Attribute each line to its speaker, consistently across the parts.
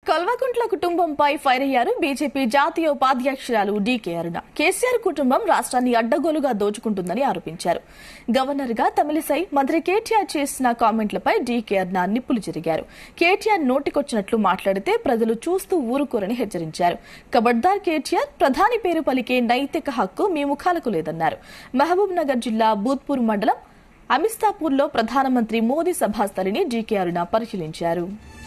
Speaker 1: కల్వకుంట్ల కుటుంబంపై ఫైర్ అయ్యారు బీజేపీ జాతీయ ఉపాధ్యక్షురాలు డీకే అరుణ కేసీఆర్ కుటుంబం రాష్ట్రాన్ని అడ్డగోలుగా దోచుకుంటుందని ఆరోపించారు గవర్నర్ గా తమిళిసై మంత్రి కేటీఆర్ చేసిన కామెంట్లపై డీకే అరుణ నిప్పులు జరిగారు కేటీఆర్ నోటికొచ్చినట్లు మాట్లాడితే ప్రజలు చూస్తూ ఊరుకోరని హెచ్చరించారు కబడ్దార్ కేటీఆర్ ప్రధాని పేరు పలికే నైతిక హక్కు మీ ముఖాలకు లేదన్నారు మహబూబ్ నగర్ జిల్లా బూత్పూర్ మండలం అమిస్తాపూర్లో ప్రధానమంత్రి మోదీ సభాస్థలిని డీకే అరుణ పరిశీలించారు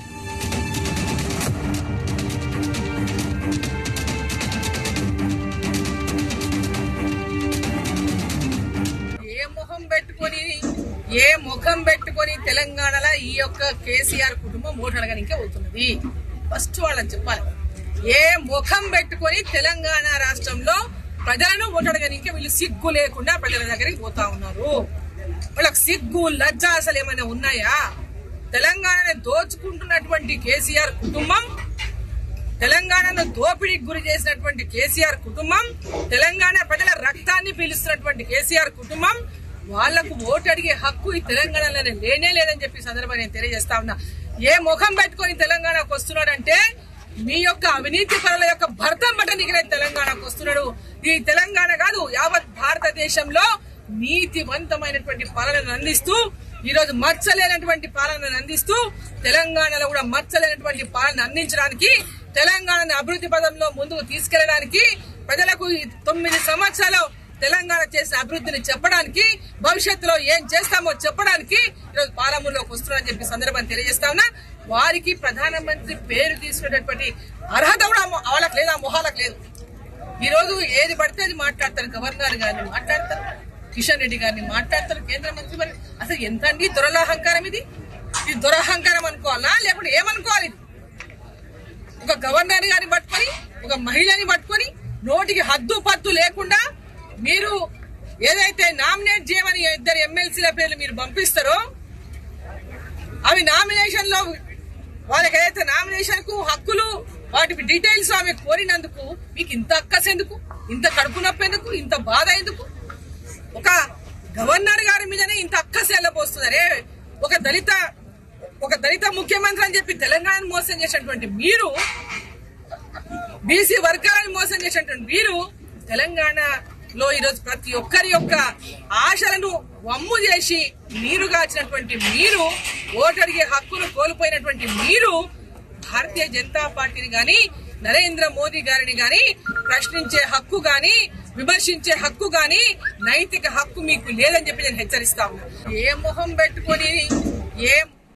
Speaker 2: ఏ ముఖం పెట్టుకొని ఏ ముఖం పెట్టుకొని తెలంగాణలో ఈ యొక్క కేసీఆర్ కుటుంబం ఓటడగనికే అవుతున్నది ఫస్ట్ వాళ్ళని చెప్పాలి ఏ ముఖం పెట్టుకొని తెలంగాణ రాష్ట్రంలో ప్రజలను ఓటడగనికే వీళ్ళు సిగ్గు లేకుండా ప్రజల దగ్గరికి పోతా ఉన్నారు వాళ్ళకి సిగ్గు లజ్జ అసలు ఏమైనా ఉన్నాయా తెలంగాణని దోచుకుంటున్నటువంటి కేసీఆర్ కుటుంబం తెలంగాణను దోపిడీకి గురి చేసినటువంటి కేసీఆర్ కుటుంబం తెలంగాణ ప్రజల రక్తాన్ని పీలుస్తున్నటువంటి కేసీఆర్ కుటుంబం వాళ్లకు ఓటు అడిగే హక్కు ఈ తెలంగాణలోనే లేనే లేదని చెప్పి ఈ సందర్భంగా నేను తెలియజేస్తా ఉన్నా ఏ ముఖం పెట్టుకొని తెలంగాణకు వస్తున్నాడంటే మీ యొక్క అవినీతి పరుల యొక్క భర్తం బట్టనికినే తెలంగాణకు వస్తున్నాడు ఈ తెలంగాణ కాదు యావత్ భారతదేశంలో నీతివంతమైనటువంటి పాలనను అందిస్తూ ఈ రోజు మచ్చలేనటువంటి పాలనను అందిస్తూ తెలంగాణలో కూడా మచ్చలేనటువంటి పాలన అందించడానికి తెలంగాణను అభివృద్ధి పదంలో ముందుకు తీసుకెళ్లడానికి ప్రజలకు ఈ తొమ్మిది సంవత్సరాలు తెలంగాణ చేసిన అభివృద్ధిని చెప్పడానికి భవిష్యత్తులో ఏం చేస్తామో చెప్పడానికి ఈరోజు పాలమూరులోకి వస్తున్నారని చెప్పి సందర్భం తెలియజేస్తా ఉన్నా వారికి ప్రధానమంత్రి పేరు తీసుకునేటటువంటి అర్హత కూడా వాళ్ళకి లేదు ఆ మొహాలకు లేదు ఈ రోజు ఏది పడితే అది మాట్లాడతారు గవర్నర్ గారిని మాట్లాడతారు కిషన్ రెడ్డి గారిని మాట్లాడతారు కేంద్ర మంత్రి మరి అసలు ఎంత అండి దురలహంకారం ఇది ఇది దురహంకారం అనుకోవాలా లేకపోతే ఏమనుకోవాలి ఇది? ఒక గవర్నర్ గారిని పట్టుకొని ఒక మహిళని పట్టుకొని నోటికి హద్దు పద్దు లేకుండా మీరు ఏదైతే నామినేట్ చేయమని ఇద్దరు ఎమ్మెల్సీల పేర్లు మీరు పంపిస్తారో అవి నామినేషన్ లో వాళ్ళకి ఏదైతే నామినేషన్ కు హక్కులు వాటి డీటెయిల్స్ ఆమె కోరినందుకు మీకు ఇంత అక్కస ఎందుకు ఇంత కడుపు నొప్పి ఎందుకు ఇంత బాధ ఎందుకు ఒక గవర్నర్ గారి మీదనే ఇంత అక్కస వెళ్ళబోస్తున్నారే ఒక దళిత ఒక దళిత ముఖ్యమంత్రి అని చెప్పి తెలంగాణను మోసం చేసినటువంటి మీరు బీసీ వర్గాలను మోసం చేసినటువంటి మీరు తెలంగాణలో ఈరోజు ప్రతి ఒక్కరి యొక్క ఆశలను వమ్ము చేసి నీరు గాచినటువంటి మీరు ఓటడిగే హక్కును కోల్పోయినటువంటి మీరు భారతీయ జనతా పార్టీని గాని నరేంద్ర మోదీ గారిని గాని ప్రశ్నించే హక్కు గాని విమర్శించే హక్కు గాని నైతిక హక్కు మీకు లేదని చెప్పి నేను హెచ్చరిస్తా ఉన్నా ఏ మొహం పెట్టుకొని ఏ